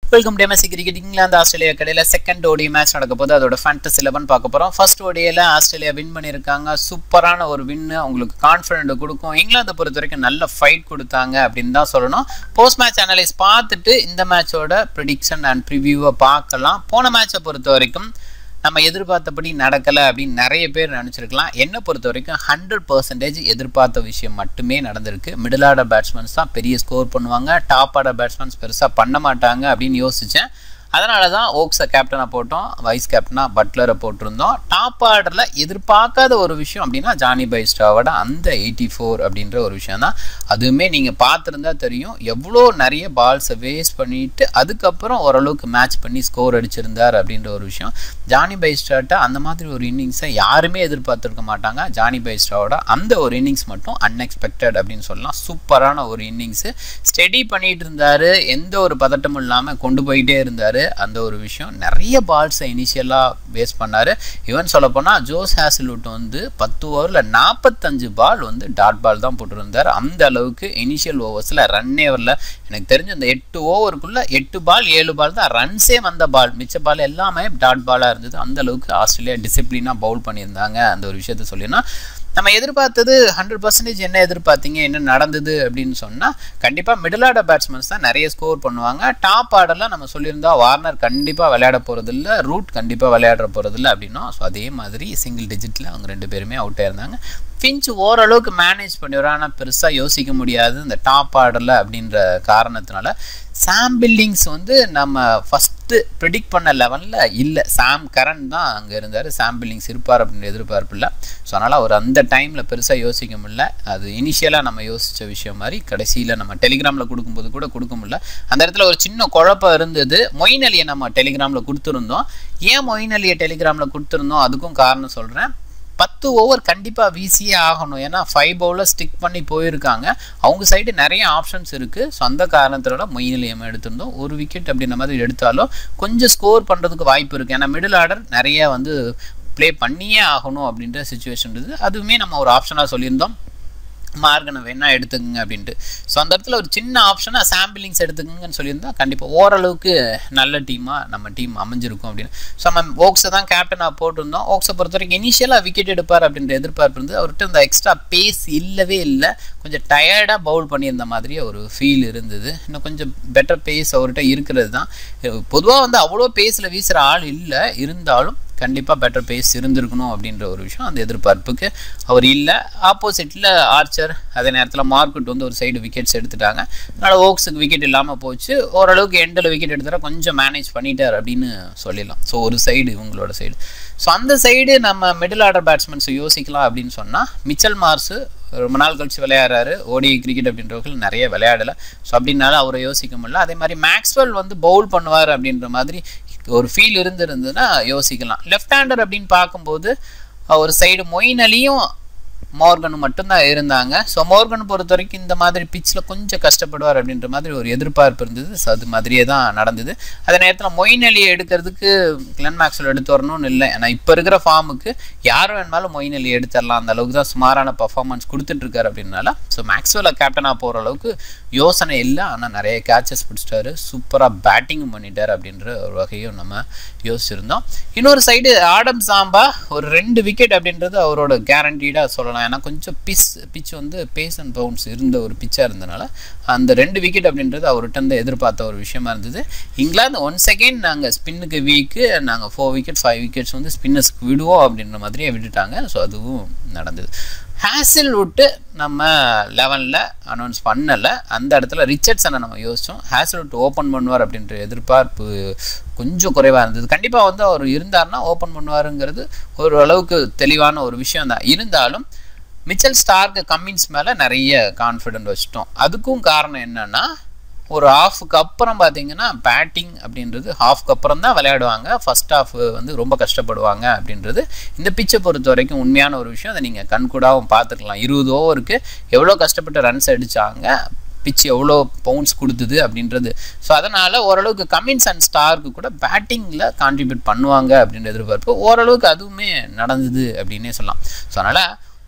welcome to MSC cricket England Australia கடையில் second ODI match நடக்க போது அதோட ஃபேண்டஸ் லெவன் பார்க்க போகிறோம் ஃபர்ஸ்ட் ஓடியில் ஆஸ்திரேலியா வின் பண்ணியிருக்காங்க சூப்பரான ஒரு வின்னு அவங்களுக்கு கான்ஃபிடென்ட் கொடுக்கும் இங்கிலாந்தை பொறுத்த வரைக்கும் நல்ல ஃபைட் கொடுத்தாங்க அப்படின்னு தான் சொல்லணும் போஸ்ட் மேட்ச் அனலைஸ் பார்த்துட்டு இந்த மேட்சோட ப்ரிடிக்ஷன் அண்ட் ப்ரிவியூவை பார்க்கலாம் போன மேட்சை பொறுத்த வரைக்கும் நம்ம எதிர்பார்த்தபடி நடக்கலை அப்படின்னு நிறைய பேர் நினச்சிருக்கலாம் என்னை பொறுத்த வரைக்கும் ஹண்ட்ரட் பர்சன்டேஜ் எதிர்பார்த்த விஷயம் மட்டுமே நடந்திருக்கு மிடில் ஆர்டர் பேட்ஸ்மேன்ஸ் தான் பெரிய ஸ்கோர் பண்ணுவாங்க டாப் ஆர்டர் பேட்ஸ்மேன்ஸ் பெருசாக பண்ண மாட்டாங்க அப்படின்னு யோசித்தேன் அதனால தான் ஓக்ஸை கேப்டனாக போட்டோம் வைஸ் கேப்டனாக பட்லரை போட்டிருந்தோம் டாப் ஆர்டரில் எதிர்பார்க்காத ஒரு விஷயம் அப்படின்னா ஜானி பைஸ்டாவோட அந்த எயிட்டி ஃபோர் அப்படின்ற ஒரு விஷயம் தான் அதுவுமே நீங்கள் பார்த்துருந்தா தெரியும் எவ்வளோ நிறைய பால்ஸை வேஸ்ட் பண்ணிட்டு அதுக்கப்புறம் ஓரளவுக்கு மேட்ச் பண்ணி ஸ்கோர் அடிச்சிருந்தார் அப்படின்ற ஒரு விஷயம் ஜானி பைஸ்டாட்ட அந்த மாதிரி ஒரு இன்னிங்ஸை யாருமே எதிர்பார்த்துருக்க மாட்டாங்க ஜானி பைஸ்டாவோட அந்த ஒரு இன்னிங்ஸ் மட்டும் அன்எக்ஸ்பெக்டட் அப்படின்னு சொல்லலாம் சூப்பரான ஒரு இன்னிங்ஸு ஸ்டெடி பண்ணிட்டு இருந்தார் எந்த ஒரு பதட்டமும் இல்லாமல் கொண்டு போயிட்டே இருந்தார் அந்த ஒரு விஷயம் நிறைய பால்ஸை இனிஷியலாக வேஸ்ட் பண்ணார் ஈவன் சொல்லப்போனால் ஜோஸ் ஹேசல்வுட் வந்து பத்து ஓவரில் நாற்பத்தஞ்சு பால் வந்து டாட் பால் தான் போட்டிருந்தார் அந்த அளவுக்கு இனிஷியல் ஓவர்ஸில் ரன்னே வரல எனக்கு தெரிஞ்ச அந்த எட்டு ஓவருக்குள்ளே எட்டு பால் ஏழு பால் தான் ரன்ஸே வந்த பால் மிச்ச பால் எல்லாமே டாட் பாலாக இருந்தது அந்த அளவுக்கு ஆஸ்திரேலியா டிசிப்ளினாக பவுல் பண்ணியிருந்தாங்க அந்த ஒரு விஷயத்த சொல்லினா நம்ம எதிர்பார்த்தது ஹண்ட்ரட் பர்சன்டேஜ் என்ன எதிர்பார்த்தீங்க என்ன நடந்தது அப்படின்னு சொன்னால் கண்டிப்பாக மிடில் ஆர்டர் பேட்ஸ்மேன்ஸ் தான் நிறைய ஸ்கோர் பண்ணுவாங்க டாப் ஆர்டரில் நம்ம சொல்லியிருந்தா வார்னர் கண்டிப்பாக விளையாட போகிறதில்ல ரூட் கண்டிப்பாக விளையாட போகிறதில்ல அப்படின்னா ஸோ அதே மாதிரி சிங்கிள் டிஜிட்டில் அவங்க ரெண்டு பேருமே அவுட் ஆயிருந்தாங்க ஃபின்ச் ஓரளவுக்கு மேனேஜ் பண்ணிடுறோம் ஆனால் பெருசாக யோசிக்க முடியாது இந்த டாப் ஆர்டரில் அப்படின்ற காரணத்தினால சாம் பில்லிங்ஸ் வந்து நம்ம ஃபஸ்ட்டு ப்ரிடிக்ட் பண்ண லெவலில் இல்லை சாம் கரன் தான் அங்கே இருந்தார் சாம் பில்லிங்ஸ் இருப்பார் அப்படின்ற எதிர்பார்ப்பு இல்லை ஸோ அதனால் அவர் அந்த டைமில் பெருசாக யோசிக்க முடியல அது இனிஷியலாக நம்ம யோசித்த விஷயம் மாதிரி கடைசியில் நம்ம டெலிகிராமில் கொடுக்கும்போது கூட கொடுக்க முடியல அந்த இடத்துல ஒரு சின்ன குழப்பம் இருந்தது மொயின் அலியை நம்ம டெலிகிராமில் கொடுத்துருந்தோம் ஏன் மொயின் அலியை டெலிகிராமில் கொடுத்துருந்தோம் அதுக்கும் காரணம் சொல்கிறேன் பத்து ஓவர் கண்டிப்பாக வீசியே ஆகணும் ஏன்னா ஃபைவ் பவுலர் ஸ்டிக் பண்ணி போயிருக்காங்க அவங்க சைடு நிறைய ஆப்ஷன்ஸ் இருக்குது ஸோ அந்த காரணத்தினால மொயினிலியம் எடுத்திருந்தோம் ஒரு விக்கெட் அப்படின்ற மாதிரி எடுத்தாலும் கொஞ்சம் ஸ்கோர் பண்ணுறதுக்கு வாய்ப்பு இருக்குது ஏன்னா மிடில் ஆர்டர் நிறைய வந்து ப்ளே பண்ணியே ஆகணும் அப்படின்ற சுச்சுவேஷன் இருக்குது அதுவுமே நம்ம ஒரு ஆப்ஷனாக சொல்லியிருந்தோம் மார்கனை வேணால் எடுத்துக்கங்க அப்படின்ட்டு ஸோ அந்த இடத்துல ஒரு சின்ன ஆப்ஷனாக சாம்பிளிங்ஸ் எடுத்துக்கங்கன்னு சொல்லியிருந்தா கண்டிப்பாக ஓரளவுக்கு நல்ல டீமாக நம்ம டீம் அமைஞ்சிருக்கும் அப்படின்னு ஸோ நம்ம ஓக்ஸை தான் கேப்டனாக போட்டிருந்தோம் ஓக்ஸை பொறுத்த வரைக்கும் இனிஷியலாக விக்கெட் எடுப்பார் அப்படின்ற எதிர்பார்ப்பு இருந்து அவர்கிட்ட இந்த எக்ஸ்ட்ரா பேஸ் இல்லவே இல்லை கொஞ்சம் டயர்டாக பவுல் பண்ணியிருந்த மாதிரி ஒரு ஃபீல் இருந்தது இன்னும் கொஞ்சம் பெட்டர் பேஸ் அவர்கிட்ட இருக்கிறது தான் பொதுவாக வந்து அவ்வளோ பேஸில் வீசுகிற ஆள் இல்லை இருந்தாலும் கண்டிப்பாக பெட்டர் பேஸ் இருந்திருக்கணும் அப்படின்ற ஒரு விஷயம் அந்த எதிர்பார்ப்புக்கு அவர் இல்லை ஆப்போசிட்டில் ஆர்ச்சர் அதே நேரத்தில் மார்க்கெட் வந்து ஒரு சைடு விக்கெட்ஸ் எடுத்துட்டாங்க அதனால் ஓக்ஸுக்கு விக்கெட் இல்லாமல் போச்சு ஓரளவுக்கு எண்டில் விக்கெட் எடுத்துகிற கொஞ்சம் மேனேஜ் பண்ணிட்டார் அப்படின்னு சொல்லிடலாம் ஸோ ஒரு சைடு இவங்களோட சைடு ஸோ அந்த சைடு நம்ம மிடில் ஆர்டர் பேட்ஸ்மேன்ஸை யோசிக்கலாம் அப்படின்னு சொன்னால் மிச்சல் மார்ஸு ரொம்ப நாள் கழிச்சு விளையாடுறாரு ஓடி கிரிக்கெட் அப்படின்றவர்கள் நிறைய விளையாடலை ஸோ அப்படின்னால அவரை யோசிக்க முடியல அதே மாதிரி மேக்ஸ்வெல் வந்து பவுல் பண்ணுவார் அப்படின்ற மாதிரி ஒரு ஃபீல் இருந்திருந்ததுன்னா யோசிக்கலாம் லெஃப்ட் ஹேண்டர் அப்படின்னு பார்க்கும்போது ஒரு சைடு மொயின் அலியும் மோர்கனும் மட்டும்தான் இருந்தாங்க ஸோ மோர்கன் பொறுத்த வரைக்கும் இந்த மாதிரி பிச்சில் கொஞ்சம் கஷ்டப்படுவார் அப்படின்ற மாதிரி ஒரு எதிர்பார்ப்பு இருந்தது ஸோ அது மாதிரியே தான் நடந்தது அதே நேரத்தில் மொயின் அலியை எடுக்கிறதுக்கு கிளன் மேக்ஸில் எடுத்து வரணும்னு இல்லை ஏன்னா இப்போ இருக்கிற ஃபார்முக்கு யார் வேணுமாலும் மொயின் அலி எடுத்துடலாம் அந்த அளவுக்கு தான் சுமாரான பர்ஃபார்மன்ஸ் கொடுத்துட்ருக்காரு அப்படின்னால ஸோ மேக்ஸ்வெல்ல கேப்டனாக போகிற அளவுக்கு யோசனை இல்லை ஆனால் நிறைய கேச்சஸ் பிடிச்சிட்டாரு சூப்பராக பேட்டிங்கும் பண்ணிட்டார் அப்படின்ற ஒரு வகையும் நம்ம யோசிச்சிருந்தோம் இன்னொரு சைடு ஆடம் சாம்பா ஒரு ரெண்டு விக்கெட் அப்படின்றது அவரோட கேரண்டீடாக சொல்லலாம் ஏன்னா கொஞ்சம் பிச் பிச் வந்து பேஸ் அண்ட் பவுன்ஸ் இருந்த ஒரு பிச்சாக இருந்தனால அந்த ரெண்டு விக்கெட் அப்படின்றது அவர்கிட்ட இருந்து எதிர்பார்த்த ஒரு விஷயமா இருந்தது இங்கிலாந்து ஒன் செகண்ட் நாங்கள் ஸ்பின்னுக்கு வீக்கு நாங்கள் ஃபோர் விக்கெட் ஃபைவ் விக்கெட்ஸ் வந்து ஸ்பின்னர்ஸ்க்கு விடுவோம் அப்படின்ற மாதிரியே விட்டுட்டாங்க ஸோ அதுவும் நடந்தது ஹேசில் விட்டு நம்ம லெவனில் அனௌன்ஸ் பண்ணலை அந்த இடத்துல ரிச்சர்ட்ஸனை நம்ம யோசித்தோம் ஹேசில் விட்டு ஓப்பன் பண்ணுவார் அப்படின்ற எதிர்பார்ப்பு கொஞ்சம் குறைவாக இருந்தது கண்டிப்பாக வந்து அவர் இருந்தார்னா ஓப்பன் பண்ணுவாருங்கிறது ஒரு அளவுக்கு தெளிவான ஒரு விஷயம் தான் இருந்தாலும் மிச்சல் ஸ்டார்க்கு கம்மின்ஸ் மேலே நிறைய கான்ஃபிடென்ட் வச்சுட்டோம் அதுக்கும் காரணம் என்னென்னா ஒரு ஹாஃபுக்கு அப்புறம் பார்த்தீங்கன்னா பேட்டிங் அப்படின்றது ஹாஃப்க்கு அப்புறம் தான் விளையாடுவாங்க ஃபஸ்ட் ஹாஃப் வந்து ரொம்ப கஷ்டப்படுவாங்க அப்படின்றது இந்த பிச்சை பொறுத்த வரைக்கும் உண்மையான ஒரு விஷயம் அதை நீங்கள் கண்கூடாகவும் பார்த்துக்கலாம் இருபது ஓவருக்கு எவ்வளோ கஷ்டப்பட்டு ரன்ஸ் அடித்தாங்க பிச் எவ்வளோ பவுன்ஸ் கொடுத்தது அப்படின்றது ஸோ அதனால் ஓரளவுக்கு கமின்ஸ் அண்ட் ஸ்டாருக்கு கூட பேட்டிங்கில் கான்ட்ரிபியூட் பண்ணுவாங்க அப்படின்ற எதிர்பார்ப்பு ஓரளவுக்கு அதுவுமே நடந்தது அப்படின்னே சொல்லலாம் ஸோ அதனால்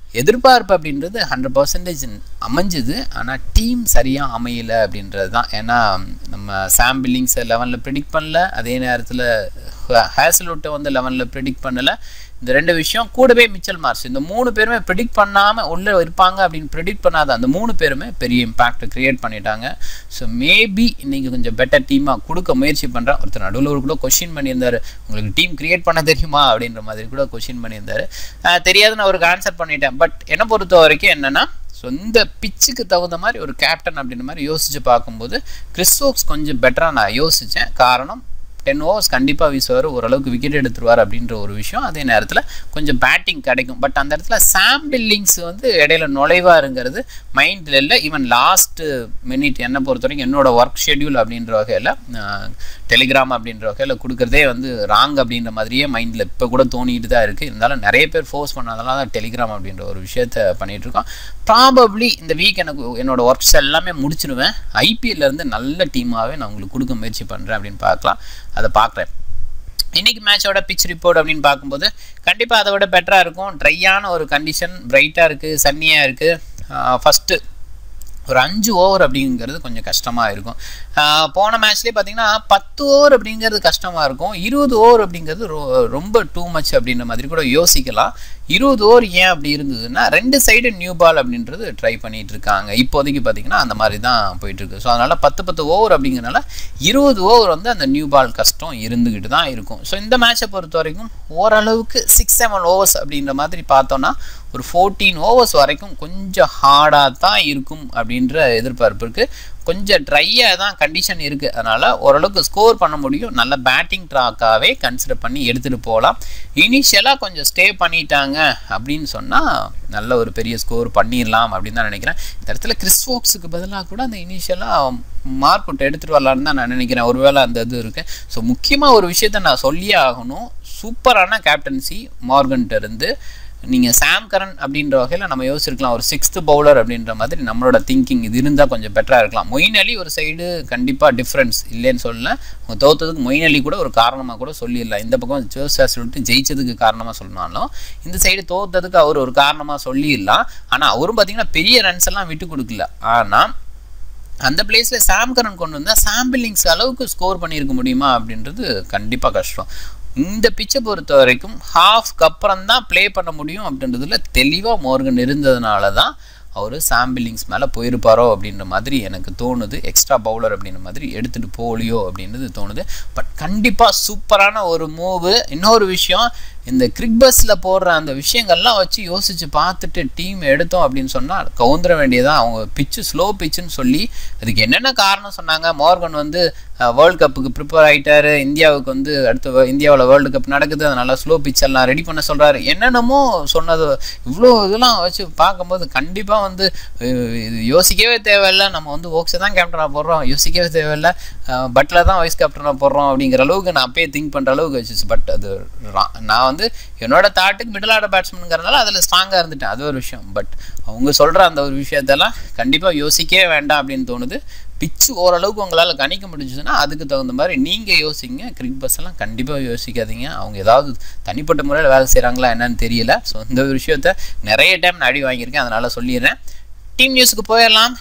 எதிர்பார்ப்பு அப்படின்றது ஹண்ட்ரட் பர்சன்டேஜ் அமைஞ்சுது ஆனால் டீம் சரியாக அமையலை அப்படின்றது தான் ஏன்னா நம்ம சாம் பில்லிங்ஸை லெவனில் ப்ரிடிக்ட் பண்ணல அதே நேரத்தில் ஹேசல்வுட்டை வந்து லெவனில் ப்ரிடிக்ட் பண்ணலை இந்த ரெண்டு விஷயம் கூடவே மிச்சல் மார்ஸ் இந்த மூணு பேருமே ப்ரிடிக்ட் பண்ணாமல் உள்ளே இருப்பாங்க அப்படின்னு ப்ரிடிக்ட் பண்ணாத அந்த மூணு பேருமே பெரிய இம்பாக்ட் க்ரியேட் பண்ணிட்டாங்க ஸோ மேபி இன்றைக்கி கொஞ்சம் பெட்டர் டீமாக கொடுக்க முயற்சி பண்ணுறேன் ஒருத்தர் நடுவில் ஒரு கூட கொஷின் பண்ணியிருந்தார் உங்களுக்கு டீம் க்ரியேட் பண்ண தெரியுமா அப்படின்ற மாதிரி கூட கொஷின் பண்ணியிருந்தார் தெரியாதுன்னு அவருக்கு ஆன்சர் பண்ணிட்டேன் பட் என்னை பொறுத்த வரைக்கும் என்னென்னா ஸோ இந்த பிச்சுக்கு தகுந்த மாதிரி ஒரு கேப்டன் அப்படின்ற மாதிரி யோசித்து பார்க்கும்போது கிறிஸ்டோக்ஸ் கொஞ்சம் பெட்டராக நான் யோசித்தேன் காரணம் டென் ஓவர்ஸ் கண்டிப்பாக வீசுவார் ஓரளவுக்கு விக்கெட் எடுத்துருவார் அப்படின்ற ஒரு விஷயம் அதே நேரத்தில் கொஞ்சம் பேட்டிங் கிடைக்கும் பட் அந்த இடத்துல சாம் பில்லிங்ஸ் வந்து இடையில நுழைவாருங்கிறது மைண்டில் இல்லை ஈவன் லாஸ்ட் மினிட் என்னை பொறுத்த வரைக்கும் என்னோட ஒர்க் ஷெட்யூல் அப்படின்ற வகையில் டெலிகிராம் அப்படின்ற வகையில் கொடுக்குறதே வந்து ராங் அப்படின்ற மாதிரியே மைண்டில் இப்போ கூட தோணிக்கிட்டு தான் இருக்குது இருந்தாலும் நிறைய பேர் ஃபோர்ஸ் பண்ணாதனால தான் டெலிகிராம் அப்படின்ற ஒரு விஷயத்த பண்ணிகிட்ருக்கோம் ப்ராபப்ளி இந்த வீக் எனக்கு என்னோட ஒர்க்ஸ் எல்லாமே முடிச்சிடுவேன் ஐபிஎல்லேருந்து நல்ல டீமாகவே நான் உங்களுக்கு கொடுக்க முயற்சி பண்ணுறேன் அப்படின்னு பார்க்கலாம் அதை பார்க்குறேன் இன்றைக்கி மேட்சோட பிச் ரிப்போர்ட் அப்படின்னு பார்க்கும்போது கண்டிப்பாக அதை விட பெட்டராக இருக்கும் ட்ரையான ஒரு கண்டிஷன் பிரைட்டாக இருக்குது சன்னியாக இருக்குது ஃபஸ்ட்டு ஒரு அஞ்சு ஓவர் அப்படிங்கிறது கொஞ்சம் கஷ்டமாக இருக்கும் போன மேட்ச்லேயே பார்த்தீங்கன்னா பத்து ஓவர் அப்படிங்கிறது கஷ்டமாக இருக்கும் இருபது ஓவர் அப்படிங்கிறது ரொம்ப டூ மச் அப்படின்ற மாதிரி கூட யோசிக்கலாம் இருபது ஓவர் ஏன் அப்படி இருந்ததுன்னா ரெண்டு சைடு நியூ பால் அப்படின்றது ட்ரை பண்ணிட்டு இருக்காங்க இப்போதைக்கு பார்த்தீங்கன்னா அந்த மாதிரி தான் போயிட்டு இருக்கு ஸோ அதனால் பத்து பத்து ஓவர் அப்படிங்கிறனால இருபது ஓவர் வந்து அந்த நியூ பால் கஷ்டம் இருந்துக்கிட்டு தான் இருக்கும் ஸோ இந்த மேட்சை பொறுத்த வரைக்கும் ஓரளவுக்கு சிக்ஸ் செவன் ஓவர்ஸ் அப்படின்ற மாதிரி பார்த்தோன்னா ஒரு ஃபோர்டீன் ஓவர்ஸ் வரைக்கும் கொஞ்சம் ஹார்டாக தான் இருக்கும் அப்படின்ற எதிர்பார்ப்பு இருக்குது கொஞ்சம் ட்ரையாக தான் கண்டிஷன் இருக்குது அதனால் ஓரளவுக்கு ஸ்கோர் பண்ண முடியும் நல்ல பேட்டிங் ட்ராக்காகவே கன்சிடர் பண்ணி எடுத்துகிட்டு போகலாம் இனிஷியலாக கொஞ்சம் ஸ்டே பண்ணிட்டாங்க அப்படின்னு சொன்னால் நல்ல ஒரு பெரிய ஸ்கோர் பண்ணிடலாம் அப்படின்னு தான் நினைக்கிறேன் இந்த இடத்துல கிறிஸ்வோக்ஸுக்கு பதிலாக கூட அந்த இனிஷியலாக மார்க் அவுட் எடுத்துகிட்டு வரலான்னு தான் நான் நினைக்கிறேன் ஒருவேளை அந்த இது இருக்குது ஸோ முக்கியமாக ஒரு விஷயத்த நான் சொல்லியே ஆகணும் சூப்பரான கேப்டன்சி மார்கன்ட்ட இருந்து நீங்கள் சாம் கரன் அப்படின்ற வகையில் நம்ம யோசிச்சிருக்கலாம் ஒரு சிக்ஸ்த்து பவுலர் அப்படின்ற மாதிரி நம்மளோட திங்கிங் இது இருந்தால் கொஞ்சம் பெட்டராக இருக்கலாம் மொயின் அலி ஒரு சைடு கண்டிப்பாக டிஃப்ரென்ஸ் இல்லைன்னு சொல்லல அவங்க தோத்ததுக்கு மொயின் அலி கூட ஒரு காரணமாக கூட சொல்லிடலாம் இந்த பக்கம் ஜோசாஸ் சொல்லிட்டு ஜெயிச்சதுக்கு காரணமாக சொன்னாலும் இந்த சைடு தோத்ததுக்கு அவர் ஒரு காரணமாக சொல்லிடலாம் ஆனால் அவரும் பார்த்தீங்கன்னா பெரிய ரன்ஸ் எல்லாம் விட்டு கொடுக்கல ஆனால் அந்த பிளேஸில் சாம் கரன் கொண்டு வந்தால் சாம் பில்லிங்ஸ் அளவுக்கு ஸ்கோர் பண்ணியிருக்க முடியுமா அப்படின்றது கண்டிப்பாக கஷ்டம் இந்த பிச்சை பொறுத்த வரைக்கும் ஹாஃப்க்கு அப்புறம் தான் ப்ளே பண்ண முடியும் அப்படின்றதுல தெளிவாக மோர்கன் இருந்ததுனால தான் அவர் சாம் பில்லிங்ஸ் மேலே போயிருப்பாரோ அப்படின்ற மாதிரி எனக்கு தோணுது எக்ஸ்ட்ரா பவுலர் அப்படின்ற மாதிரி எடுத்துகிட்டு போகலையோ அப்படின்றது தோணுது பட் கண்டிப்பாக சூப்பரான ஒரு மூவு இன்னொரு விஷயம் இந்த கிரிக் பஸ்ஸில் போடுற அந்த விஷயங்கள்லாம் வச்சு யோசித்து பார்த்துட்டு டீம் எடுத்தோம் அப்படின்னு சொன்னால் கவுந்துர வேண்டியதான் அவங்க பிச்சு ஸ்லோ பிச்சுன்னு சொல்லி அதுக்கு என்னென்ன காரணம் சொன்னாங்க மோர்கன் வந்து வேர்ல்டு கப்புக்கு ப்ரிப்பேர் ஆகிட்டாரு இந்தியாவுக்கு வந்து அடுத்து இந்தியாவில் வேர்ல்டு கப் நடக்குது அதனால் ஸ்லோ பிச் எல்லாம் ரெடி பண்ண சொல்கிறாரு என்னென்னமோ சொன்னது இவ்வளோ இதெல்லாம் வச்சு பார்க்கும்போது கண்டிப்பாக வந்து இது யோசிக்கவே தேவையில்லை நம்ம வந்து ஓக்ஸை தான் கேப்டனாக போடுறோம் யோசிக்கவே தேவையில்லை பட்டில் தான் வைஸ் கேப்டனாக போடுறோம் அப்படிங்கிற அளவுக்கு நான் அப்பயே திங்க் பண்ணுற அளவுக்கு வச்சுச்சு பட் அது நான் வந்து என்னோட தாட்டுக்கு மிடில் ஆர்டர் பேட்ஸ்மேனுங்கிறதுனால அதில் ஸ்ட்ராங்காக இருந்துட்டேன் அது ஒரு விஷயம் பட் அவங்க சொல்கிற அந்த ஒரு விஷயத்தெல்லாம் கண்டிப்பாக யோசிக்கவே வேண்டாம் அப்படின்னு தோணுது பிச்சு ஓரளவுக்கு உங்களால் கணிக்க முடிஞ்சுதுன்னா அதுக்கு தகுந்த மாதிரி நீங்கள் யோசிங்க கிரிக் பஸ் எல்லாம் கண்டிப்பாக யோசிக்காதீங்க அவங்க ஏதாவது தனிப்பட்ட முறையில் வேலை செய்கிறாங்களா என்னன்னு தெரியல ஸோ இந்த ஒரு விஷயத்த நிறைய டைம் நான் அடி வாங்கியிருக்கேன் அதனால் சொல்லிடுறேன் டீம் நியூஸுக்கு போயிடலாம்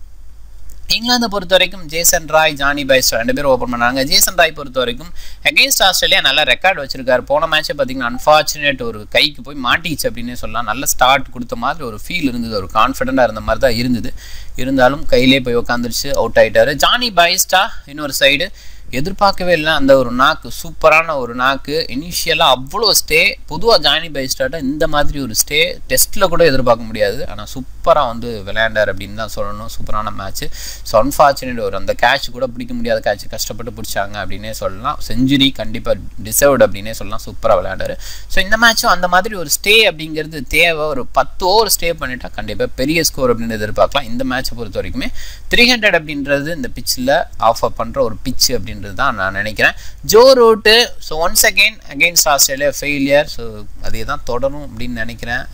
இங்கிலாந்தை பொறுத்த வரைக்கும் ஜேசன் ராய் ஜானி பைஸ் ரெண்டு பேரும் ஓப்பன் பண்ணாங்க ஜேசன் ராய் பொறுத்த வரைக்கும் அகேன்ஸ்ட் ஆஸ்திரேலியா நல்ல ரெக்கார்ட் வச்சிருக்காரு போன மேட்சை பார்த்தீங்கன்னா அன்ஃபார்ச்சுனேட் ஒரு கைக்கு போய் மாட்டிச்சு அப்படின்னே சொல்லலாம் நல்ல ஸ்டார்ட் கொடுத்த மாதிரி ஒரு ஃபீல் இருந்தது ஒரு கான்ஃபிடென்ட்டாக இருந்த மாதிரி தான் இருந்தது இருந்தாலும் கையிலே போய் உட்காந்துருச்சு அவுட் ஆகிட்டாரு ஜானி பைஸ்டா இன்னொரு சைடு எதிர்பார்க்கவே இல்லை அந்த ஒரு நாக்கு சூப்பரான ஒரு நாக்கு இனிஷியலாக அவ்வளோ ஸ்டே பொதுவாக ஜானி பைஸ்டாட்ட இந்த மாதிரி ஒரு ஸ்டே டெஸ்ட்டில் கூட எதிர்பார்க்க முடியாது ஆனால் சூப்பராக வந்து விளையாண்டார் அப்படின்னு தான் சொல்லணும் சூப்பரான மேட்ச்சு ஸோ அன்ஃபார்ச்சுனேட் ஒரு அந்த கேட்ச் கூட பிடிக்க முடியாத கேட்ச் கஷ்டப்பட்டு பிடிச்சாங்க அப்படின்னே சொல்லலாம் செஞ்சுரி கண்டிப்பாக டிசர்வ்டு அப்படின்னே சொல்லலாம் சூப்பராக விளையாண்டாரு ஸோ இந்த மேட்சும் அந்த மாதிரி ஒரு ஸ்டே அப்படிங்கிறது தேவை ஒரு பத்து ஓவர் ஸ்டே பண்ணிட்டா கண்டிப்பாக பெரிய ஸ்கோர் அப்படின்னு எதிர்பார்க்கலாம் இந்த மேட்சை பொறுத்த வரைக்குமே த்ரீ ஹண்ட்ரட் அப்படின்றது இந்த பிச்சில் ஆஃபர் பண்ணுற ஒரு பிச்சு அப்படின்றது தான் நான் நினைக்கிறேன் Joe Root so once again against Australia failure so அதே தான் தொடரும் அப்படின்னு நினைக்கிறேன் புது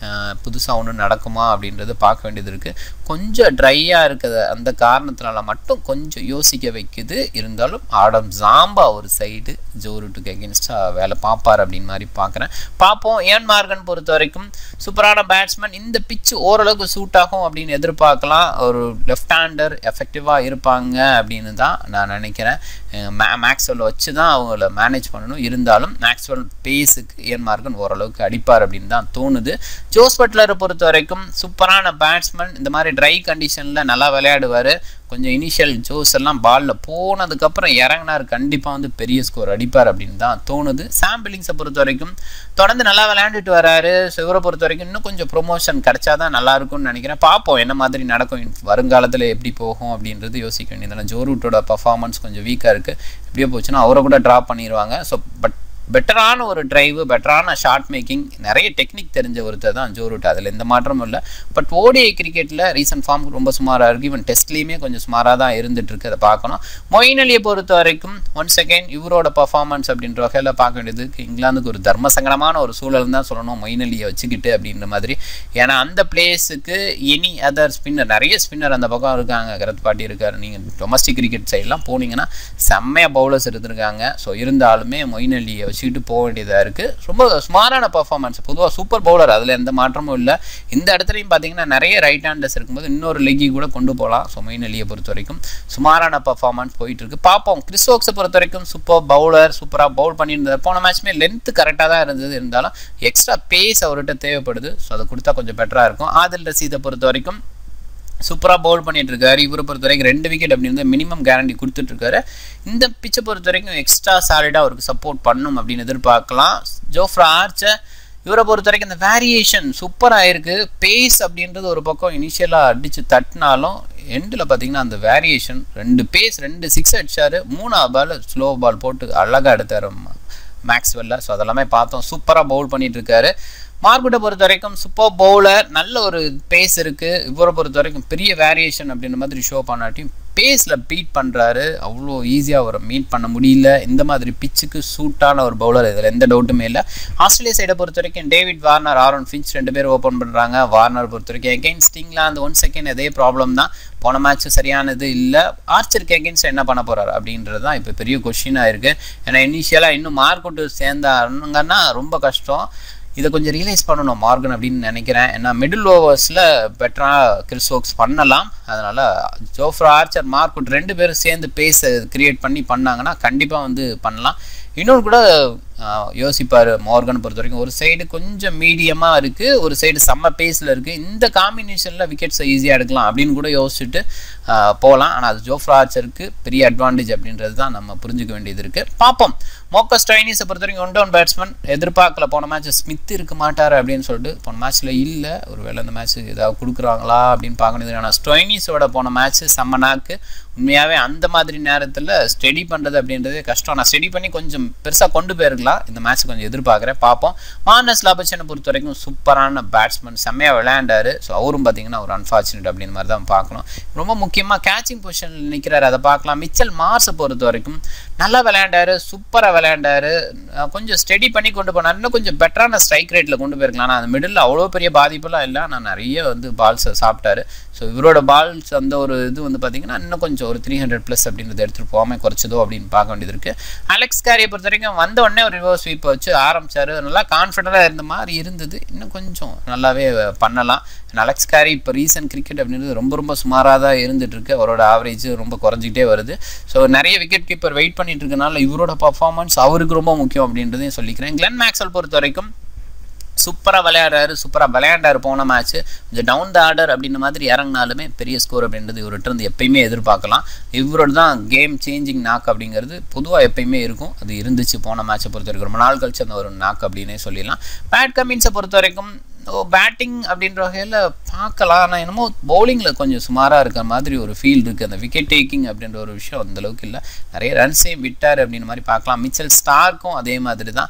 புதுசாக ஒன்று நடக்குமா அப்படின்றது பார்க்க வேண்டியது இருக்குது கொஞ்சம் ட்ரையாக இருக்கிற அந்த காரணத்தினால மட்டும் கொஞ்சம் யோசிக்க வைக்குது இருந்தாலும் ஆடம் ஜாம்பா ஒரு சைடு ஜோரூட்டுக்கு எகென்ஸ்டாக வேலை பார்ப்பார் அப்படின்னு மாதிரி பார்க்குறேன் பார்ப்போம் ஏன் மார்கன் பொறுத்த வரைக்கும் சூப்பரான பேட்ஸ்மேன் இந்த பிச்சு ஓரளவுக்கு சூட் ஆகும் அப்படின்னு எதிர்பார்க்கலாம் ஒரு லெஃப்ட் ஹேண்டர் எஃபெக்டிவாக இருப்பாங்க அப்படின்னு தான் நான் நினைக்கிறேன் மே மேக்ஸ்வெல் வச்சு தான் அவங்கள மேனேஜ் பண்ணணும் இருந்தாலும் மேக்ஸ்வெல் பேஸுக்கு ஏன் மார்கன் ஓரளவுக்கு அடிப்பார் அப்படின்னு தான் தோணுது ஜோஸ் பட்லரை பொறுத்த வரைக்கும் சூப்பரான பேட்ஸ்மேன் இந்த மாதிரி ட்ரை கண்டிஷனில் நல்லா விளையாடுவார் கொஞ்சம் இனிஷியல் ஜோஸ் எல்லாம் பாலில் போனதுக்கப்புறம் இறங்கினார் கண்டிப்பாக வந்து பெரிய ஸ்கோர் அடிப்பார் அப்படின்னு தான் தோணுது சாம் பில்லிங்ஸை பொறுத்த வரைக்கும் தொடர்ந்து நல்லா விளையாண்டுட்டு வராரு ஸோ இவரை பொறுத்த வரைக்கும் இன்னும் கொஞ்சம் ப்ரொமோஷன் கிடைச்சா தான் நல்லா இருக்கும்னு நினைக்கிறேன் பார்ப்போம் என்ன மாதிரி நடக்கும் வருங்காலத்தில் எப்படி போகும் அப்படின்றது யோசிக்க வேண்டியது ஜோரூட்டோட பர்ஃபார்மன்ஸ் கொஞ்சம் வீக்காக இருக்குது எப்படியோ போச்சுன்னா அவரை கூட ட்ராப் பண்ணிடுவாங்க ஸோ பட் பெட்டரான ஒரு டிரைவு பெட்டரான ஷார்ட் மேக்கிங் நிறைய டெக்னிக் தெரிஞ்ச ஒருத்தர் தான் ஜோ ரூட் அதில் எந்த மாற்றமும் இல்லை பட் ஓடிஐ கிரிக்கெட்டில் ரீசன்ட் ஃபார்ம் ரொம்ப சுமாராக இருக்குது ஈவன் டெஸ்ட்லேயுமே கொஞ்சம் சுமாராக தான் இருந்துட்டு இருக்கு அதை பார்க்கணும் மொயின் அலியை பொறுத்த வரைக்கும் ஒன் செகண்ட் இவரோட பர்ஃபார்மன்ஸ் அப்படின்ற வகையில் பார்க்க வேண்டியது இங்கிலாந்துக்கு ஒரு தர்ம சங்கடமான ஒரு சூழல் தான் சொல்லணும் மொயின் அலியை வச்சுக்கிட்டு அப்படின்ற மாதிரி ஏன்னா அந்த பிளேஸுக்கு எனி அதர் ஸ்பின்னர் நிறைய ஸ்பின்னர் அந்த பக்கம் இருக்காங்க கரத் பாட்டி இருக்காரு நீங்கள் டொமஸ்டிக் கிரிக்கெட் சைட்லாம் போனீங்கன்னா செம்மையாக பவுலர்ஸ் இருந்திருக்காங்க ஸோ இருந்தாலுமே மொயின் அலியை வச்சுக்கிட்டு போக வேண்டியதாக இருக்குது ரொம்ப சுமாரான பர்ஃபார்மன்ஸ் பொதுவாக சூப்பர் பவுலர் அதில் எந்த மாற்றமும் இல்லை இந்த இடத்துலையும் பார்த்தீங்கன்னா நிறைய ரைட் ஹேண்டர்ஸ் இருக்கும்போது இன்னொரு லெக்கி கூட கொண்டு போகலாம் ஸோ மெயின் அலியை பொறுத்த வரைக்கும் சுமாரான பர்ஃபார்மன்ஸ் போயிட்டு இருக்கு பார்ப்போம் கிறிஸ்டோக்ஸை பொறுத்த வரைக்கும் சூப்பர் பவுலர் சூப்பராக பவுல் பண்ணியிருந்தார் போன மேட்ச்மே லென்த்து கரெக்டாக தான் இருந்தது இருந்தாலும் எக்ஸ்ட்ரா பேஸ் அவர்கிட்ட தேவைப்படுது ஸோ அதை கொடுத்தா கொஞ்சம் பெட்டராக இருக்கும் ஆதில் ரசீதை பொறுத்த வரைக்கும் சூப்பராக பவுல் பண்ணிட்டு இருக்காரு இவரை பொறுத்த வரைக்கும் ரெண்டு விக்கெட் அப்படின்னு மினிமம் கேரண்டி கொடுத்துட்டு இருக்காரு இந்த பிச்சை பொறுத்த வரைக்கும் எக்ஸ்ட்ரா சாலிடாக அவருக்கு சப்போர்ட் பண்ணும் அப்படின்னு எதிர்பார்க்கலாம் ஜோஃப்ரா ஆர்ச்சை இவரை பொறுத்த வரைக்கும் இந்த வேரியேஷன் சூப்பராக இருக்குது பேஸ் அப்படின்றது ஒரு பக்கம் இனிஷியலாக அடித்து தட்டினாலும் எண்டில் பார்த்தீங்கன்னா அந்த வேரியேஷன் ரெண்டு பேஸ் ரெண்டு சிக்ஸ் அடிச்சாரு மூணாவது பால் ஸ்லோ பால் போட்டு அழகாக எடுத்தார் மேக்ஸ்வெல்ல ஸோ அதெல்லாமே பார்த்தோம் சூப்பராக பவுல் பண்ணிட்டு இருக்காரு மார்க்குட்டை பொறுத்த வரைக்கும் சூப்பர் பவுலர் நல்ல ஒரு பேஸ் இருக்குது இவரை பொறுத்த வரைக்கும் பெரிய வேரியேஷன் அப்படின்ற மாதிரி ஷோ பண்ணாட்டியும் பேஸில் பீட் பண்ணுறாரு அவ்வளோ ஈஸியாக அவரை மீட் பண்ண முடியல இந்த மாதிரி பிச்சுக்கு சூட்டான ஒரு பவுலர் இதில் எந்த டவுட்டுமே இல்லை ஆஸ்திரேலியா சைடை பொறுத்த வரைக்கும் டேவிட் வார்னர் ஆரோன் ஃபின்ச் ரெண்டு பேரும் ஓப்பன் பண்ணுறாங்க வார்னர் பொறுத்த வரைக்கும் எகெயின்ஸ்ட் இங்கிலாந்து ஒன் செகண்ட் அதே ப்ராப்ளம் தான் போன மேட்ச் சரியானது இல்லை ஆர்ச்சருக்கு எகெயின்ஸ்ட் என்ன பண்ண போகிறார் அப்படின்றது தான் இப்போ பெரிய கொஷினாக இருக்குது ஏன்னா இனிஷியலாக இன்னும் மார்க்கெட்டு சேர்ந்தாருங்கன்னா ரொம்ப கஷ்டம் இதை கொஞ்சம் ரியலைஸ் பண்ணணும் மார்கன் அப்படின்னு நினைக்கிறேன் ஏன்னா மிடில் ஓவர்ஸில் பெட்டராக கிறிஸ்வோக்ஸ் பண்ணலாம் அதனால் ஜோஃப்ரா ஆர்ச்சர் மார்க்குட் ரெண்டு பேரும் சேர்ந்து பேஸை கிரியேட் பண்ணி பண்ணாங்கன்னா கண்டிப்பாக வந்து பண்ணலாம் இன்னொன்று கூட யோசிப்பார் மார்கன் பொறுத்த வரைக்கும் ஒரு சைடு கொஞ்சம் மீடியமாக இருக்குது ஒரு சைடு செம்ம பேஸில் இருக்குது இந்த காம்பினேஷனில் விக்கெட்ஸை ஈஸியாக எடுக்கலாம் அப்படின்னு கூட யோசிச்சுட்டு போகலாம் ஆனால் அது ஜோஃப்ரா ஆர்ச்சருக்கு பெரிய அட்வான்டேஜ் அப்படின்றது தான் நம்ம புரிஞ்சுக்க வேண்டியது இருக்குது பார்ப்போம் மோக்கோ ஸ்டைனிஸை பொறுத்த வரைக்கும் ஒன் டவுன் பேட்ஸ்மேன் எதிர்பார்க்கல போன மேட்ச் ஸ்மித் இருக்க மாட்டார் அப்படின்னு சொல்லிட்டு போன மேட்ச்சில் இல்லை ஒரு வேளை அந்த மேட்ச் ஏதாவது கொடுக்குறாங்களா அப்படின்னு பார்க்கணும் ஆனால் ஸ்டொய்னிஸோட போன மேட்ச் செம்ம நாக்கு உண்மையாகவே அந்த மாதிரி நேரத்தில் ஸ்டெடி பண்ணுறது அப்படின்றதே கஷ்டம் நான் ஸ்டெடி பண்ணி கொஞ்சம் பெருசாக கொண்டு போயிருக்கலாம் இந்த மேட்ச் கொஞ்சம் எதிர்பார்க்குறேன் பார்ப்போம் மார்னஸ் லாபச்சனை பொறுத்த வரைக்கும் சூப்பரான பேட்ஸ்மேன் செம்மையாக விளையாண்டாரு ஸோ அவரும் பார்த்தீங்கன்னா ஒரு அன்ஃபார்ச்சுனேட் அப்படின்ற மாதிரி தான் பார்க்கணும் ரொம்ப முக்கியமாக கேச்சிங் பொசிஷனில் நிற்கிறாரு அதை பார்க்கலாம் மிச்சல் மார்ஸை பொறுத்த வரைக்கும் நல்லா விளையாண்டாரு சூப்பராக விளையாண்டாரு கொஞ்சம் ஸ்டெடி பண்ணி கொண்டு போனார் இன்னும் கொஞ்சம் பெட்டரான ஸ்ட்ரைக் ரேட்டில் கொண்டு போயிருக்கலாம் ஆனால் அந்த மிடில் அவ்வளோ பெரிய பாதிப்புலாம் இல்லை நான் நிறைய வந்து பால்ஸை சாப்பிட்டாரு ஸோ இவரோட பால்ஸ் அந்த ஒரு இது வந்து பார்த்தீங்கன்னா இன்னும் கொஞ்சம் ஒரு த்ரீ ஹண்ட்ரட் ப்ளஸ் அப்படின்றத எடுத்துகிட்டு போகாமல் குறைச்சதோ அப்படின்னு பார்க்க வேண்டியது இருக்குது அலெக்ஸ் கேரியை பொறுத்த வரைக்கும் வந்த உடனே ஒரு ரிவர்ஸ் ஸ்வீப்பை வச்சு ஆரம்பிச்சார் நல்லா கான்ஃபிடண்ட்டாக இருந்த மாதிரி இருந்தது இன்னும் கொஞ்சம் நல்லாவே பண்ணலாம் அலெக்ஸ் கேரி இப்போ ரீசன்ட் கிரிக்கெட் அப்படின்றது ரொம்ப ரொம்ப சுமாராக தான் இருந்துட்டு இருக்கு அவரோட ஆவரேஜ் ரொம்ப குறைஞ்சிக்கிட்டே வருது ஸோ நிறைய விக்கெட் கீப்பர் வெயிட் பண்ணிட்டு இருக்கனால இவரோட பர்ஃபார்மன்ஸ் அவருக்கு ரொம்ப முக்கியம் அப்படின்றதையும் சொல்லிக்கிறேன் கிளென் மேக்ஸல் பொறுத்த வரைக்கும் சூப்பராக விளையாடுறாரு சூப்பராக விளையாண்டாரு போன மேட்ச் கொஞ்சம் டவுன் த ஆர்டர் அப்படின்ற மாதிரி இறங்கினாலுமே பெரிய ஸ்கோர் அப்படின்றது இவர்கிட்ட இருந்து எப்பயுமே எதிர்பார்க்கலாம் இவரோட தான் கேம் சேஞ்சிங் நாக் அப்படிங்கிறது பொதுவாக எப்பயுமே இருக்கும் அது இருந்துச்சு போன மேட்சை பொறுத்த வரைக்கும் ரொம்ப நாள் கழிச்சு அந்த ஒரு நாக் அப்படின்னே சொல்லிடலாம் பேட் கமின்ஸை பொறுத்த வரைக்கும் ஓ பேட்டிங் அப்படின்ற வகையில் பார்க்கலாம் ஆனால் என்னமோ பவுலிங்கில் கொஞ்சம் சுமாராக இருக்கிற மாதிரி ஒரு ஃபீல் இருக்குது அந்த விக்கெட் டேக்கிங் அப்படின்ற ஒரு விஷயம் அந்தளவுக்கு இல்லை நிறைய ரன்ஸையும் விட்டார் அப்படின்ற மாதிரி பார்க்கலாம் மிச்சல் ஸ்டார்க்கும் அதே மாதிரி தான்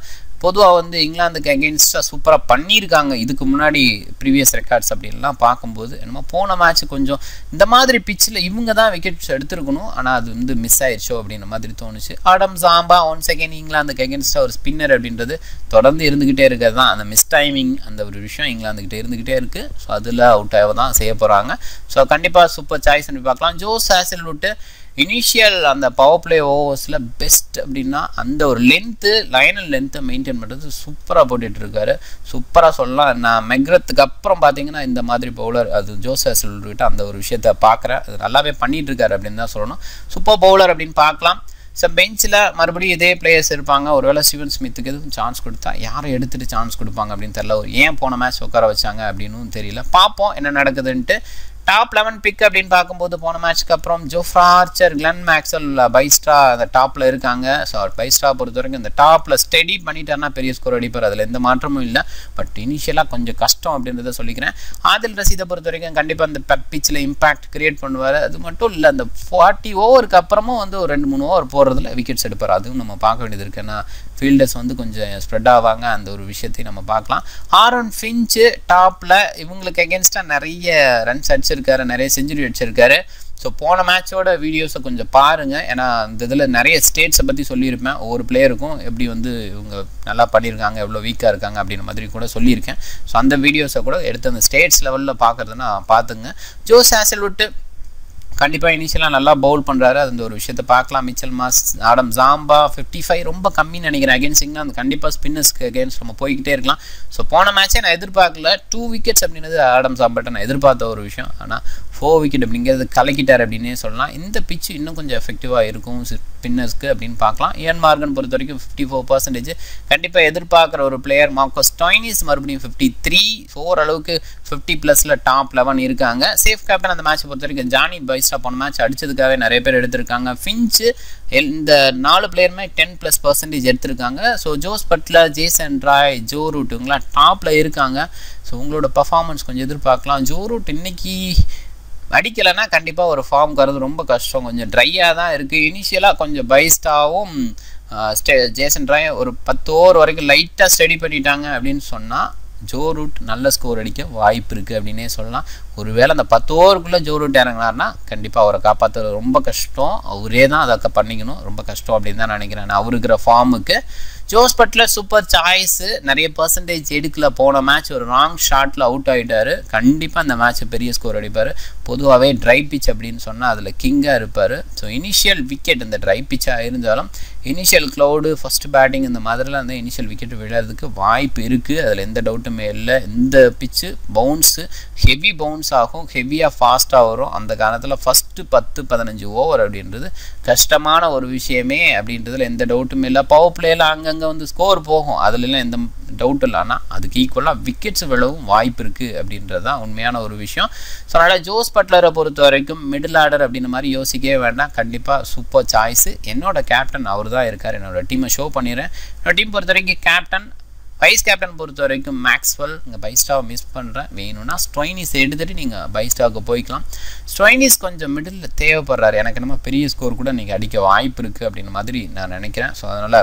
பொதுவாக வந்து இங்கிலாந்துக்கு அகேன்ஸ்டாக சூப்பராக பண்ணியிருக்காங்க இதுக்கு முன்னாடி ப்ரீவியஸ் ரெக்கார்ட்ஸ் அப்படின்லாம் பார்க்கும்போது என்னமோ போன மேட்ச் கொஞ்சம் இந்த மாதிரி பிச்சில் இவங்க தான் விக்கெட்ஸ் எடுத்திருக்கணும் ஆனால் அது வந்து மிஸ் ஆயிடுச்சோ அப்படின்ற மாதிரி தோணுச்சு ஆடம் சாம்பா ஒன் செகண்ட் இங்கிலாந்துக்கு அகேன்ஸ்டாக ஒரு ஸ்பின்னர் அப்படின்றது தொடர்ந்து இருந்துக்கிட்டே இருக்கிறது தான் அந்த மிஸ் டைமிங் அந்த ஒரு விஷயம் இங்கிலாந்துக்கிட்ட இருந்துக்கிட்டே இருக்குது ஸோ அதில் அவுட் ஆக தான் செய்ய போகிறாங்க ஸோ கண்டிப்பாக சூப்பர் சாய்ஸ் பார்க்கலாம் ஜோஸ் ஆசில் விட்டு இனிஷியல் அந்த பவர் பிளே ஓவர்ஸில் பெஸ்ட் அப்படின்னா அந்த ஒரு லென்த்து லைனல் லென்த்தை மெயின்டைன் பண்ணுறது சூப்பராக போட்டுட்டு இருக்காரு சூப்பராக சொல்லலாம் நான் மெக்ரத்துக்கு அப்புறம் பார்த்தீங்கன்னா இந்த மாதிரி பவுலர் அது ஜோசா சொல்லிட்டு அந்த ஒரு விஷயத்த பார்க்குறேன் அது நல்லாவே பண்ணிட்டு இருக்காரு அப்படின்னு தான் சொல்லணும் சூப்பர் பவுலர் அப்படின்னு பார்க்கலாம் ஸோ பெஞ்சில் மறுபடியும் இதே பிளேயர்ஸ் இருப்பாங்க ஒருவேளை சிவன் ஸ்மித்துக்கு எதுவும் சான்ஸ் கொடுத்தா யாரை எடுத்துகிட்டு சான்ஸ் கொடுப்பாங்க அப்படின்னு தெரியல ஒரு ஏன் போன மேட்ச் உட்கார வச்சாங்க அப்படின்னு தெரியல பார்ப்போம் என்ன நடக்குதுன்ட்டு டாப் லெவன் பிக் அப்படின்னு பார்க்கும்போது போன மேட்ச்க்கு அப்புறம் Jofra Archer Glenn Maxwell Bairstow அந்த டாப்பில் இருக்காங்க ஸோ பைஸ்ட்ரா பொறுத்த வரைக்கும் இந்த டாப்பில் ஸ்டெடி பண்ணிட்டாருன்னா பெரிய ஸ்கோர் அடிப்பார் அதில் எந்த மாற்றமும் இல்லை பட் இனிஷியலாக கொஞ்சம் கஷ்டம் அப்படின்றத சொல்லிக்கிறேன் ஆதில் ரசீதை பொறுத்த வரைக்கும் கண்டிப்பாக அந்த பிச்சில் இம்பாக்ட் கிரியேட் பண்ணுவார் அது மட்டும் இல்லை அந்த ஃபார்ட்டி ஓவருக்கு அப்புறமும் வந்து ஒரு ரெண்டு மூணு ஓவர் போகிறதுல விக்கெட்ஸ் எடுப்பார் அதுவும் நம்ம பார்க்க வேண்டியது இருக்குது ஏன்னா ஃபீல்டர்ஸ் வந்து கொஞ்சம் ஸ்ப்ரெட் ஆவாங்க அந்த ஒரு விஷயத்தையும் நம்ம பார்க்கலாம் ஆரோன் ஃபின்ச்சு டாப்பில் இவங்களுக்கு அகேன்ஸ்டாக நிறைய ரன்ஸ் அடிச்சிருக்காரு நிறைய செஞ்சுரி அடிச்சிருக்காரு ஸோ போன மேட்சோட வீடியோஸை கொஞ்சம் பாருங்கள் ஏன்னா இந்த இதில் நிறைய ஸ்டேட்ஸை பற்றி சொல்லியிருப்பேன் ஒவ்வொரு பிளேயருக்கும் எப்படி வந்து இவங்க நல்லா பண்ணியிருக்காங்க எவ்வளோ வீக்காக இருக்காங்க அப்படின்ற மாதிரி கூட சொல்லியிருக்கேன் ஸோ அந்த வீடியோஸை கூட எடுத்து அந்த ஸ்டேட்ஸ் லெவலில் பார்க்குறதுனா பார்த்துங்க ஜோஸ் ஆசல் விட்டு கண்டிப்பாக இனிஷியலாக நல்லா பவுல் பண்ணுறாரு அந்த ஒரு விஷயத்தை பார்க்கலாம் Mitchell Marsh Adam Zampa fifty five ரொம்ப கம்மின்னு நினைக்கிறேன் அகேன்ஸ்ட் இங்கிலாந்து கண்டிப்பாக ஸ்பின்னர்ஸ்க்கு அகேன்ஸ்ட் நம்ம போய்கிட்டே இருக்கலாம் ஸோ போன மேட்ச்சே நான் எதிர்பார்க்கல டூ விக்கெட்ஸ் அப்படின்றது ஆடம் ஜாம்பாட்ட நான் எதிர்பார்த்த ஒரு விஷயம் ஆனால் ஃபோர் விக்கெட் அப்படிங்கிறது கலக்கிட்டார் அப்படின்னே சொல்லலாம் இந்த பிச்சு இன்னும் கொஞ்சம் எஃபெக்டிவாக இருக்கும் ஸ்பின்னர்ஸ்க்கு அப்படின்னு பார்க்கலாம் இயன் மார்கன் பொறுத்த வரைக்கும் ஃபிஃப்டி ஃபோர் பர்சன்டேஜ் கண்டிப்பாக எதிர்பார்க்குற ஒரு பிளேயர் மார்க்கோஸ் டாய்னிஸ் மறுபடியும் ஃபிஃப்டி த்ரீ ஃபோர் அளவுக்கு ஃபிஃப்டி ப்ளஸில் டாப் லெவன் இருக்காங்க சேஃப் கேப்டன் அந்த மேட்ச் பொறுத்த வரைக்கும் ஜானி பைஸ்டா போன மேட்ச் அடிச்சதுக்காகவே நிறைய பேர் எடுத்திருக்காங்க ஃபின்ச்சு இந்த நாலு பிளேயருமே டென் ப்ளஸ் பர்சன்டேஜ் எடுத்திருக்காங்க so Jos Buttler Jason Roy Joe ரூட்டுங்களாம் டாப்பில் இருக்காங்க ஸோ உங்களோட பர்ஃபார்மன்ஸ் கொஞ்சம் எதிர்பார்க்கலாம் ஜோ ரூட் இன்னைக்கு அடிக்கலைன்னா கண்டிப்பாக ஒரு ஃபார்ம் கருது ரொம்ப கஷ்டம் கொஞ்சம் ட்ரையாக தான் இருக்குது இனிஷியலாக கொஞ்சம் பைஸ்டாவும் ஸ்டே ஜேசன் ராய் ஒரு பத்து ஓவர் வரைக்கும் லைட்டாக ஸ்டடி பண்ணிட்டாங்க அப்படின்னு சொன்னால் ஜோ ரூட் நல்ல ஸ்கோர் அடிக்க வாய்ப்பு இருக்குது அப்படின்னே சொல்லலாம் ஒருவேளை அந்த பத்து ஓவருக்குள்ளே ஜோ ரூட் இறங்கினார்னா கண்டிப்பாக அவரை காப்பாற்றுறது ரொம்ப கஷ்டம் அவரே தான் அதை பண்ணிக்கணும் ரொம்ப கஷ்டம் அப்படின்னு தான் நினைக்கிறேன் அவர் இருக்கிற ஃபார்முக்கு ஜோஸ் பட்லர் சூப்பர் சாய்ஸு நிறைய பர்சன்டேஜ் எடுக்கல போன மேட்ச் ஒரு ராங் ஷாட்டில் அவுட் ஆகிட்டார் கண்டிப்பாக அந்த மேட்ச்சை பெரிய ஸ்கோர் அடிப்பார் பொதுவாகவே ட்ரை பிச் அப்படின்னு சொன்னால் அதில் கிங்காக இருப்பார் ஸோ இனிஷியல் விக்கெட் இந்த ட்ரை பிச்சாக இருந்தாலும் இனிஷியல் க்ளவுடு ஃபஸ்ட் பேட்டிங் இந்த மாதிரிலாம் வந்து இனிஷியல் விக்கெட் விழறதுக்கு வாய்ப்பு இருக்குது அதில் எந்த டவுட்டுமே இல்லை இந்த பிச்சு பவுன்ஸு ஹெவி பவுன்ஸ் ஆகும் ஹெவியாக ஃபாஸ்ட்டாக வரும் அந்த காலத்தில் ஃபஸ்ட்டு பத்து பதினஞ்சு ஓவர் அப்படின்றது கஷ்டமான ஒரு விஷயமே அப்படின்றதுல எந்த டவுட்டுமே இல்லை பவர் பிளேயில் அங்கங்கே வந்து ஸ்கோர் போகும் அதுலலாம் எந்த டவுட் இல்லை ஆனால் அதுக்கு ஈக்குவலாக விக்கெட்ஸ் விழவும் வாய்ப்பு இருக்குது அப்படின்றது தான் உண்மையான ஒரு விஷயம் ஸோ அதனால் ஜோஸ் பட்லரை பொறுத்த வரைக்கும் மிடில் ஆர்டர் அப்படின்ற மாதிரி யோசிக்கவே வேண்டாம் கண்டிப்பாக சூப்பர் சாய்ஸு என்னோட கேப்டன் அவர் தான் இருக்கார் என்னோட டீமை ஷோ பண்ணிடுறேன் என்னோட டீம் பொறுத்த வரைக்கும் கேப்டன் வைஸ் கேப்டன் பொறுத்த வரைக்கும் மேக்ஸ்வெல் இங்கே பைஸ்டாவை மிஸ் பண்ணுறேன் வேணும்னா ஸ்டொயினிஸ் எடுத்துகிட்டு நீங்கள் பைஸ்டாவுக்கு போய்க்கலாம் ஸ்டொயினிஸ் கொஞ்சம் மிடில் தேவைப்படுறாரு எனக்கு என்னமோ பெரிய ஸ்கோர் கூட நீங்கள் அடிக்க வாய்ப்பு இருக்குது அப்படின்ற மாதிரி நான் நினைக்கிறேன் ஸோ அதனால்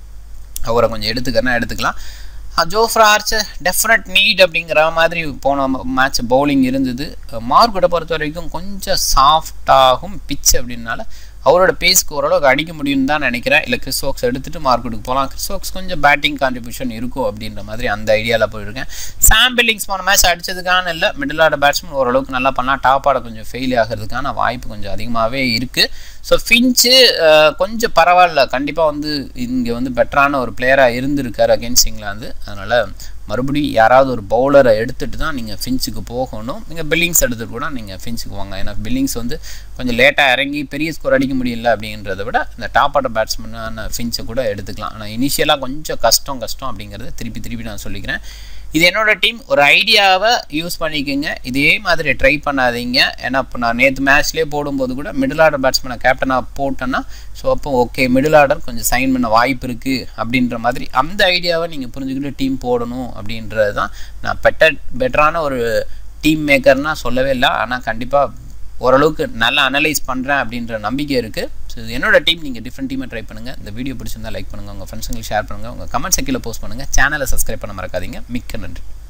அவரை கொஞ்சம் எடுத்துக்கிறேன்னா எடுத்துக்கலாம் ஜோஃப்ரா ஆர்ச்சர் டெஃபினட் நீட் அப்படிங்கிற மாதிரி போன மேட்ச் பவுலிங் இருந்தது மார்க்கோட பொறுத்த வரைக்கும் கொஞ்சம் சாஃப்டாகும் பிச் அப்படின்னால அவரோட பேஸ்க்கு ஓரளவுக்கு அடிக்க முடியும்னு தான் நினைக்கிறேன் இல்லை கிறிஸ்வோக்ஸ் எடுத்துகிட்டு மார்க்கெட்டுக்கு போகலாம் கிறிஸ்வோக்ஸ் கொஞ்சம் பேட்டிங் கான்ட்ரிபியூஷன் இருக்கும் அப்படின்ற மாதிரி அந்த ஐடியாவில் போயிருக்கேன் சாம் பில்லிங்ஸ் போன மேட்ச் அடித்ததுக்கான இல்லை மிடில் ஆட பேட்ஸ்மேன் ஓரளவுக்கு நல்லா பண்ணால் டாப் ஆட கொஞ்சம் ஃபெயில் ஆகிறதுக்கான வாய்ப்பு கொஞ்சம் அதிகமாகவே இருக்குது ஸோ ஃபின்ச்சு கொஞ்சம் பரவாயில்ல கண்டிப்பாக வந்து இங்கே வந்து பெட்டரான ஒரு பிளேயராக இருந்திருக்கார் அகேன்ஸ்ட் இங்கிலாந்து அதனால் மறுபடியும் யாராவது ஒரு பவுலரை எடுத்துகிட்டு தான் நீங்கள் ஃபின்ச்சுக்கு போகணும் நீங்கள் பில்லிங்ஸ் எடுத்துகிட்டு கூட நீங்கள் ஃபின்ச்சுக்கு வாங்க ஏன்னா பில்லிங்ஸ் வந்து கொஞ்சம் லேட்டாக இறங்கி பெரிய ஸ்கோர் அடிக்க முடியல அப்படின்றத விட இந்த டாப் ஆர்டர் பேட்ஸ்மேனான ஃபின்ச்சை கூட எடுத்துக்கலாம் ஆனால் இனிஷியலாக கொஞ்சம் கஷ்டம் கஷ்டம் அப்படிங்கிறத திருப்பி திருப்பி நான் சொல்லிக்கிறேன் இது என்னோட டீம் ஒரு ஐடியாவை யூஸ் பண்ணிக்கோங்க இதே மாதிரி ட்ரை பண்ணாதீங்க ஏன்னா இப்போ நான் நேற்று மேட்ச்லேயே போடும்போது கூட மிடில் ஆர்டர் பேட்ஸ்மேனை கேப்டனாக போட்டேன்னா ஸோ அப்போ ஓகே மிடில் ஆர்டர் கொஞ்சம் சைன் பண்ண வாய்ப்பு இருக்குது அப்படின்ற மாதிரி அந்த ஐடியாவை நீங்கள் புரிஞ்சுக்கிட்டு டீம் போடணும் அப்படின்றது தான் நான் பெட்டர் பெட்டரான ஒரு டீம் மேக்கர்னால் சொல்லவே இல்லை ஆனால் கண்டிப்பாக ஓரளவுக்கு நல்லா அனலைஸ் பண்ணுறேன் அப்படின்ற நம்பிக்கை இருக்குது ஸோ என்னோட டீம் நீங்கள் டிஃப்ரெண்ட் டீமை ட்ரை பண்ணுங்கள் இந்த வீடியோ பிடிச்சிருந்தா லைக் பண்ணுங்கள் உங்கள் ஃப்ரெண்ட்ஸுங்களுக்கு ஷேர் பண்ணுங்கள் உங்கள் கமெண்ட் செக்கில் போஸ்ட் பண்ணுங்கள் சேனலை சப்ஸ்கிரைப் பண்ண மறக்காதீங்க மிக்க நன்றி